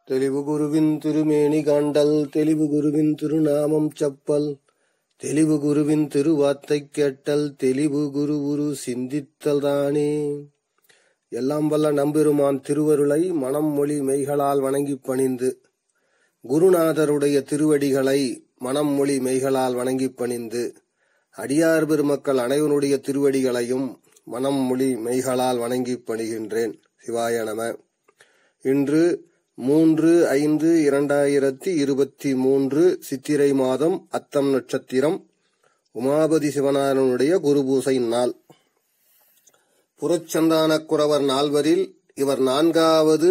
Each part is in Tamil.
தெளிவு குருவின் திருமேனி காண்டல் தெளிவு குருவின் திருநாமம் செப்பல் தெளிவு குருவின் திருவார்த்தை கேட்டல் தெளிவு குரு குரு சிந்தித்தல் தானே எல்லாம் வல்ல நம்பெருமான் திருவருளை மனம் மொழி மெய்களால் வணங்கிப் பணிந்து குருநாதருடைய திருவடிகளை மனம் மொழி மெய்களால் வணங்கிப் பணிந்து அடியார் பெருமக்கள் அனைவருடைய திருவடிகளையும் மனம் மொழி மெய்களால் வணங்கிப் பணிகின்றேன் சிவாய நம இன்று மூன்று ஐந்து இரண்டாயிரத்தி இருபத்தி மூன்று சித்திரை மாதம் அத்தம் நட்சத்திரம் உமாபதி சிவனாரனுடைய குருபூசை நாள் புறச்சந்தானக் குறவர் நால்வரில் இவர் நான்காவது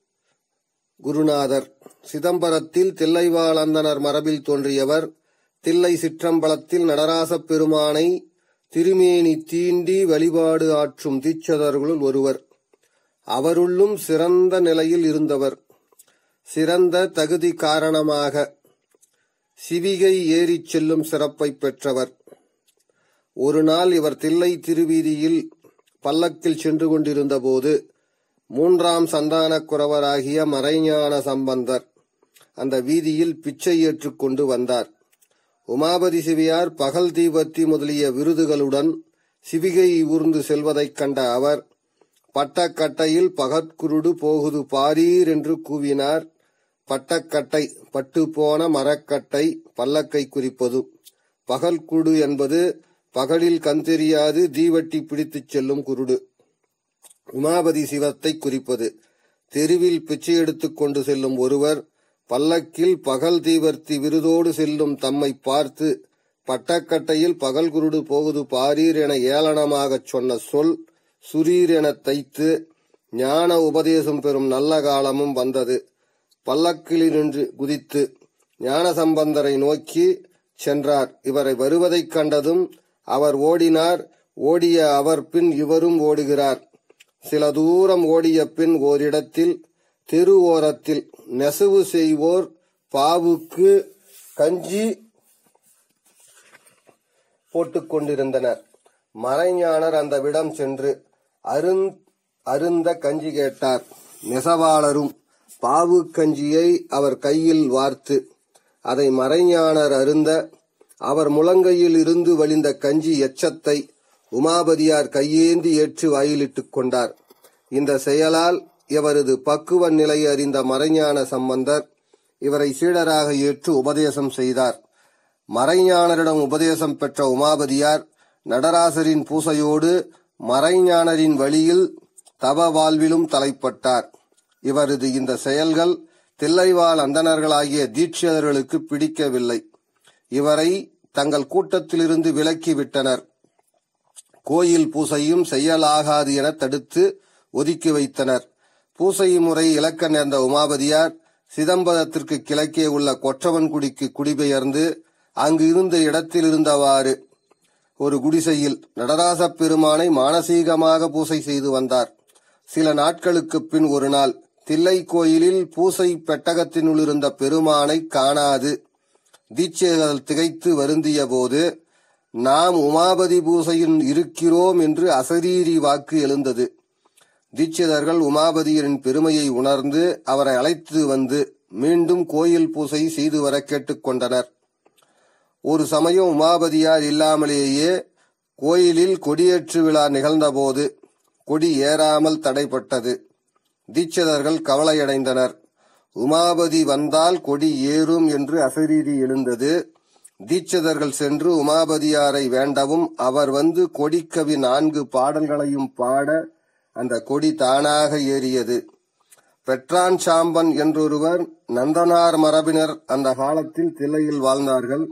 குருநாதர் சிதம்பரத்தில் தில்லைவாழந்தனர் மரபில் தோன்றியவர் தில்லை சிற்றம்பலத்தில் நடராசப் பெருமானை திருமேனி தீண்டி வழிபாடு ஆற்றும் தீட்சதர்களுள் ஒருவர் அவருள்ளும் சிறந்த நிலையில் இருந்தவர் சிறந்த தகுதி காரணமாக சிவிகை ஏறிச் செல்லும் சிறப்பை பெற்றவர் ஒரு நாள் இவர் தில்லை திருவீதியில் பல்லக்கில் சென்று கொண்டிருந்தபோது மூன்றாம் சந்தானக் குறவராகிய மறைஞான சம்பந்தர் அந்த வீதியில் பிச்சை ஏற்றுக்கொண்டு வந்தார் உமாபதி சிவியார் பகல் தீபத்தி முதலிய விருதுகளுடன் சிவிகை ஊர்ந்து செல்வதைக் கண்ட அவர் பட்டக்கட்டையில் பகற்குருடு போகுது பாரீர் என்று கூவினார் பட்டக்கட்டை பட்டு போன மரக்கட்டை பல்லக்கை குறிப்பது பகல் குருடு என்பது பகலில் கண் தெரியாது தீவட்டி பிடித்துச் செல்லும் குருடு உமாபதி சிவத்தை குறிப்பது தெருவில் பிச்சை எடுத்துக் கொண்டு செல்லும் ஒருவர் பல்லக்கில் பகல் தீவர்த்தி விருதோடு செல்லும் தம்மை பார்த்து பட்டக்கட்டையில் பகல் குருடு போகுது பாரீர் என ஏளனமாகச் சொன்ன சொல் சுரீர் என தைத்து ஞான உபதேசம் பெறும் நல்ல காலமும் வந்தது பல்லக்கிலிருந்து குதித்து ஞானசம்பந்தரை நோக்கி சென்றார் இவரை வருவதைக் கண்டதும் அவர் ஓடினார் ஓடிய அவர் பின் இவரும் ஓடுகிறார் சில தூரம் ஓடிய பின் ஓரிடத்தில் தெரு ஓரத்தில் நெசவு செய்வோர் பாவுக்கு கஞ்சி போட்டுக் கொண்டிருந்தனர் மறைஞானர் அந்த விடம் சென்று அருந் அருந்த கஞ்சி கேட்டார் நெசவாளரும் பாவு கஞ்சியை அவர் கையில் வார்த்து அதை மறைஞானர் அருந்த அவர் முழங்கையில் இருந்து வழிந்த கஞ்சி எச்சத்தை உமாபதியார் கையேந்தி ஏற்று வாயிலிட்டுக் கொண்டார் இந்த செயலால் இவரது பக்குவ நிலை அறிந்த மறைஞான சம்பந்தர் இவரை சீடராக ஏற்று உபதேசம் செய்தார் மறைஞானரிடம் உபதேசம் பெற்ற உமாபதியார் நடராசரின் பூசையோடு மறைஞானரின் வழியில் தவ வாழ்விலும் தலைப்பட்டார் இவரது இந்த செயல்கள் தில்லைவாழ் அந்தணர்களாகிய தீட்சிதர்களுக்கு பிடிக்கவில்லை இவரை தங்கள் கூட்டத்திலிருந்து விலக்கி விட்டனர் கோயில் பூசையும் செய்யலாகாது என தடுத்து ஒதுக்கி வைத்தனர் பூசை முறை இழக்க நேர்ந்த உமாபதியார் சிதம்பரத்திற்கு கிழக்கே உள்ள கொற்றவன்குடிக்கு குடிபெயர்ந்து அங்கு இருந்த இடத்தில் இருந்தவாறு ஒரு குடிசையில் நடராசப் பெருமானை மானசீகமாக பூசை செய்து வந்தார் சில நாட்களுக்கு பின் ஒரு நாள் தில்லை கோயிலில் பூசை பெட்டகத்தினுள் இருந்த பெருமானை காணாது தீட்சைகள் திகைத்து வருந்திய போது நாம் உமாபதி பூசையில் இருக்கிறோம் என்று அசரீரி வாக்கு எழுந்தது தீட்சிதர்கள் உமாபதியரின் பெருமையை உணர்ந்து அவரை அழைத்து வந்து மீண்டும் கோயில் பூசை செய்து வர கேட்டுக்கொண்டனர் ஒரு சமயம் உமாபதியார் இல்லாமலேயே கோயிலில் கொடியேற்று விழா நிகழ்ந்தபோது கொடி ஏறாமல் தடைப்பட்டது தீட்சிதர்கள் கவலையடைந்தனர் உமாபதி வந்தால் கொடி ஏறும் என்று அசரீதி எழுந்தது தீட்சிதர்கள் சென்று உமாபதியாரை வேண்டவும் அவர் வந்து கொடிக்கவி நான்கு பாடல்களையும் பாட அந்த கொடி தானாக ஏறியது பெற்றான் சாம்பன் என்றொருவர் நந்தனார் மரபினர் அந்த காலத்தில் தில்லையில் வாழ்ந்தார்கள்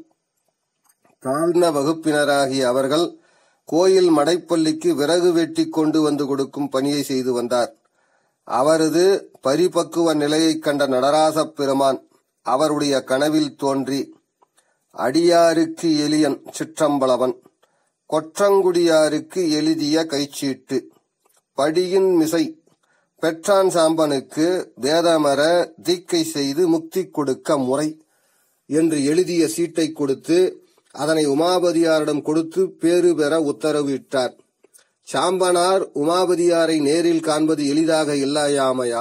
தாழ்ந்த வகுப்பினராகிய அவர்கள் கோயில் மடைப்பள்ளிக்கு விறகு வெட்டி கொண்டு வந்து கொடுக்கும் பணியை செய்து வந்தார் அவரது பரிபக்குவ நிலையைக் கண்ட நடராசப் பெருமான் அவருடைய கனவில் தோன்றி அடியாருக்கு எளியன் சிற்றம்பலவன் கொற்றங்குடியாருக்கு எழுதிய கைச்சீட்டு படியின் மிசை பெற்றான் சாம்பனுக்கு வேதமர தீக்கை செய்து முக்தி கொடுக்க முறை என்று எழுதிய சீட்டை கொடுத்து அதனை உமாபதியாரிடம் கொடுத்து பேறு பெற உத்தரவிட்டார் சாம்பனார் உமாபதியாரை நேரில் காண்பது எளிதாக இல்லாயாமையால்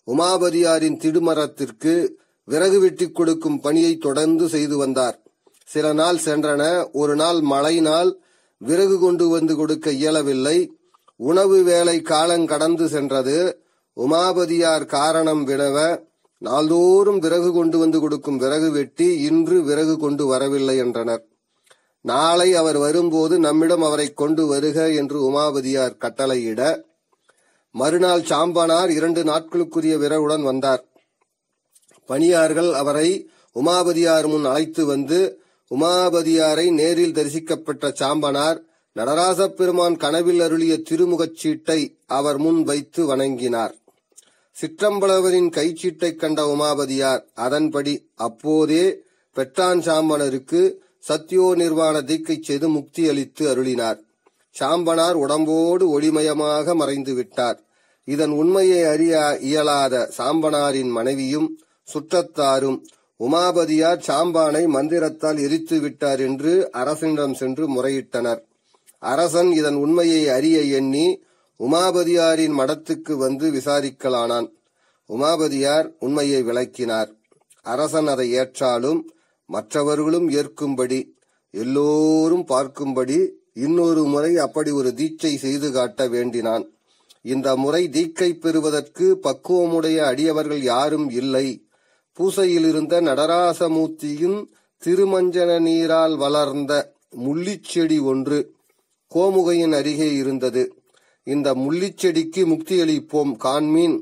உமாபதியாரின் திடுமரத்திற்கு விறகு வெட்டி கொடுக்கும் பணியை தொடர்ந்து செய்து வந்தார் சில நாள் சென்றன ஒரு நாள் மழை நாள் விறகு கொண்டு வந்து கொடுக்க இயலவில்லை உணவு வேலை காலங் கடந்து சென்றது உமாபதியார் காரணம் வினவ நாள்தோறும் விறகு கொண்டு வந்து கொடுக்கும் விறகு வெட்டி இன்று விறகு கொண்டு வரவில்லை என்றனர் நாளை அவர் வரும்போது நம்மிடம் அவரை கொண்டு வருக என்று உமாபதியார் கட்டளையிட மறுநாள் சாம்பனார் இரண்டு நாட்களுக்குரிய விறகுடன் வந்தார் பணியார்கள் அவரை உமாபதியார் முன் அழைத்து வந்து உமாபதியாரை நேரில் தரிசிக்கப்பட்ட சாம்பனார் நடராச பெருமான் கனவில் அருளிய திருமுகச் சீட்டை அவர் முன் வைத்து வணங்கினார் சிற்றம்பலவரின் கைச்சீட்டைக் கண்ட உமாபதியார் அதன்படி அப்போதே பெற்றான் சாம்பனருக்கு சத்யோ நிர்வாண தீக்கை செய்து முக்தி அளித்து அருளினார் சாம்பனார் உடம்போடு ஒளிமயமாக மறைந்து விட்டார் இதன் உண்மையை அறிய இயலாத சாம்பனாரின் மனைவியும் சுற்றத்தாரும் உமாபதியார் சாம்பானை மந்திரத்தால் எரித்து விட்டார் என்று அரசனிடம் சென்று முறையிட்டனர் அரசன் இதன் உண்மையை அறிய எண்ணி உமாபதியாரின் மடத்துக்கு வந்து விசாரிக்கலானான் உமாபதியார் உண்மையை விளக்கினார் அரசன் அதை ஏற்றாலும் மற்றவர்களும் ஏற்கும்படி எல்லோரும் பார்க்கும்படி இன்னொரு முறை அப்படி ஒரு தீட்சை செய்து காட்ட வேண்டினான் இந்த முறை தீக்கை பெறுவதற்கு பக்குவமுடைய அடியவர்கள் யாரும் இல்லை பூசையில் இருந்த நடராசமூர்த்தியின் திருமஞ்சன நீரால் வளர்ந்த முள்ளிச்செடி ஒன்று கோமுகையின் அருகே இருந்தது இந்த முள்ளிச்செடிக்கு முக்தியளிப்போம் காண்மீன்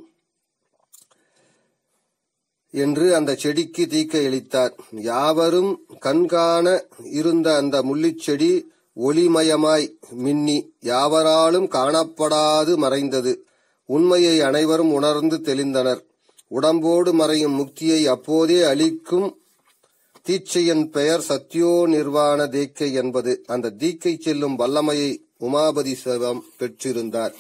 என்று அந்த செடிக்கு தீக்கை அளித்தார் யாவரும் கண்காண இருந்த அந்த முள்ளிச்செடி ஒளிமயமாய் மின்னி யாவராலும் காணப்படாது மறைந்தது உண்மையை அனைவரும் உணர்ந்து தெளிந்தனர் உடம்போடு மறையும் முக்தியை அப்போதே அளிக்கும் தீட்சையின் பெயர் சத்யோ நிர்வாண தீக்கை என்பது அந்த தீக்கை செல்லும் வல்லமையை உமாபதி சிவம் பெற்றிருந்தார்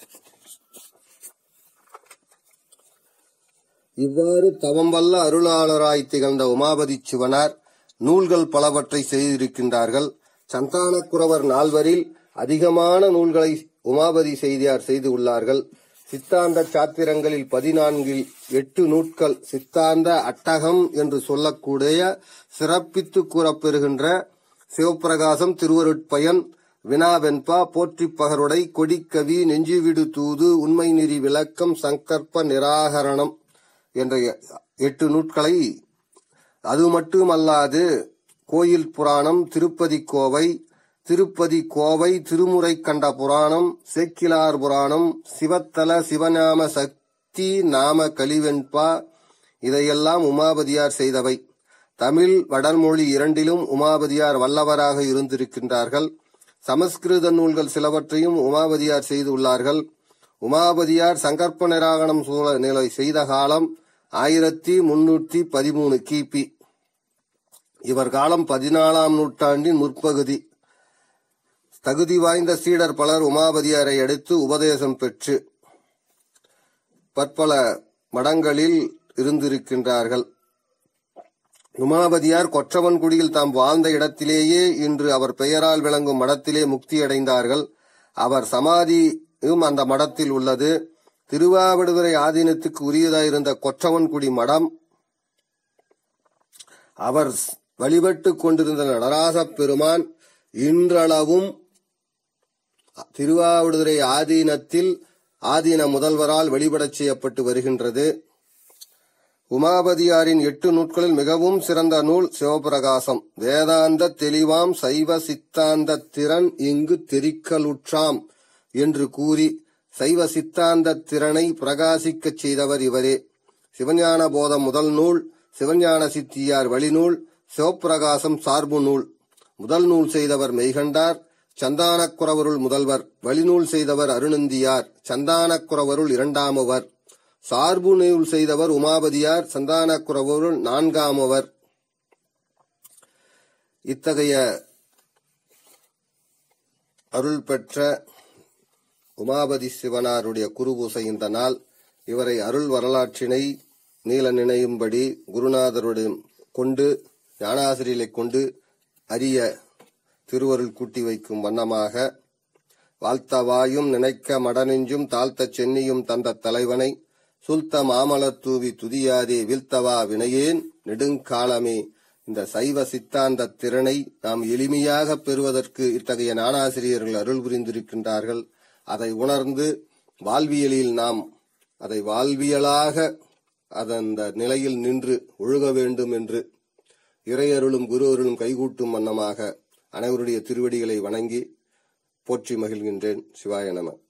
இவ்வாறு தவம் வல்ல அருளாளராய் திகழ்ந்த உமாபதி சிவனார் நூல்கள் பலவற்றை செய்திருக்கின்றார்கள் சந்தானக்குறவர் நால்வரில் அதிகமான நூல்களை உமாபதி செய்தியார் செய்து உள்ளார்கள் சித்தாந்த சாத்திரங்களில் பதினான்கில் எட்டு நூட்கள் சித்தாந்த அட்டகம் என்று சொல்லக்கூடிய சிறப்பித்து கூறப்பெறுகின்ற சிவப்பிரகாசம் திருவருட்பயன் வினாவென்பா போற்றிப் பகருடை கொடிக்கவி நெஞ்சுவிடு தூது உண்மை நெறி விளக்கம் சங்கற்ப நிராகரணம் என்ற எட்டு நூட்களை அது மட்டுமல்லாது கோயில் புராணம் திருப்பதி கோவை திருப்பதி கோவை திருமுறை கண்ட புராணம் சேக்கிலார் புராணம் சிவத்தல சிவநாம சக்தி நாம கலிவெண்பா இதையெல்லாம் உமாபதியார் செய்தவை தமிழ் வடமொழி இரண்டிலும் உமாபதியார் வல்லவராக இருந்திருக்கின்றார்கள் சமஸ்கிருத நூல்கள் சிலவற்றையும் உமாபதியார் செய்துள்ளார்கள் உமாபதியார் சங்கற்ப நிராகணம் சூழ நிலை செய்த காலம் ஆயிரத்தி முன்னூற்றி பதிமூணு கிபி இவர் காலம் பதினாலாம் நூற்றாண்டின் முற்பகுதி தகுதி வாய்ந்த சீடர் பலர் உமாபதியாரை அடுத்து உபதேசம் பெற்று பற்பல மடங்களில் இருந்திருக்கின்றார்கள் உமாபதியார் கொற்றவன்குடியில் தாம் வாழ்ந்த இடத்திலேயே இன்று அவர் பெயரால் விளங்கும் மடத்திலே முக்தியடைந்தார்கள் அவர் சமாதியும் அந்த மடத்தில் உள்ளது திருவாவடுதுறை ஆதீனத்துக்கு உரியதாயிருந்த கொற்றவன்குடி மடம் அவர் வழிபட்டு கொண்டிருந்த நடராச பெருமான் இன்றளவும் திருவாவடுதுறை ஆதீனத்தில் ஆதீன முதல்வரால் வழிபடச் செய்யப்பட்டு வருகின்றது உமாபதியாரின் எட்டு நூட்களில் மிகவும் சிறந்த நூல் சிவபிரகாசம் வேதாந்த தெளிவாம் சைவ சித்தாந்த திறன் இங்கு தெரிக்கலுற்றாம் என்று கூறி சைவ சித்தாந்த திறனை பிரகாசிக்கச் செய்தவர் இவரே சிவஞான போதம் முதல் நூல் சிவஞான சித்தியார் வழிநூல் சிவப்பிரகாசம் சார்பு நூல் முதல் நூல் செய்தவர் மெய்கண்டார் சந்தானக்குறவருள் முதல்வர் வழிநூல் செய்தவர் அருணந்தியார் சந்தானக்குறவருள் இரண்டாமவர் சார்பு நூல் செய்தவர் உமாபதியார் சந்தானக்குறவருள் நான்காமவர் இத்தகைய அருள் பெற்ற உமாபதி சிவனாருடைய குருபூசை இந்த நாள் இவரை அருள் வரலாற்றினை நீல நினையும்படி குருநாதருடன் கொண்டு ஞானாசிரியலை கொண்டு அரிய திருவருள் கூட்டி வைக்கும் வண்ணமாக வாழ்த்த வாயும் நினைக்க மடனெஞ்சும் தாழ்த்த சென்னியும் தந்த தலைவனை சுல்த மாமலர் தூவி துதியாதே வீழ்த்தவா வினையேன் நெடுங்காலமே இந்த சைவ சித்தாந்த திறனை நாம் எளிமையாக பெறுவதற்கு இத்தகைய ஞானாசிரியர்கள் அருள் புரிந்திருக்கின்றார்கள் அதை உணர்ந்து வாழ்வியலில் நாம் அதை வாழ்வியலாக அதந்த நிலையில் நின்று ஒழுக வேண்டும் என்று இறையருளும் குரு அருளும் கைகூட்டும் வண்ணமாக அனைவருடைய திருவடிகளை வணங்கி போற்றி மகிழ்கின்றேன் சிவாய நம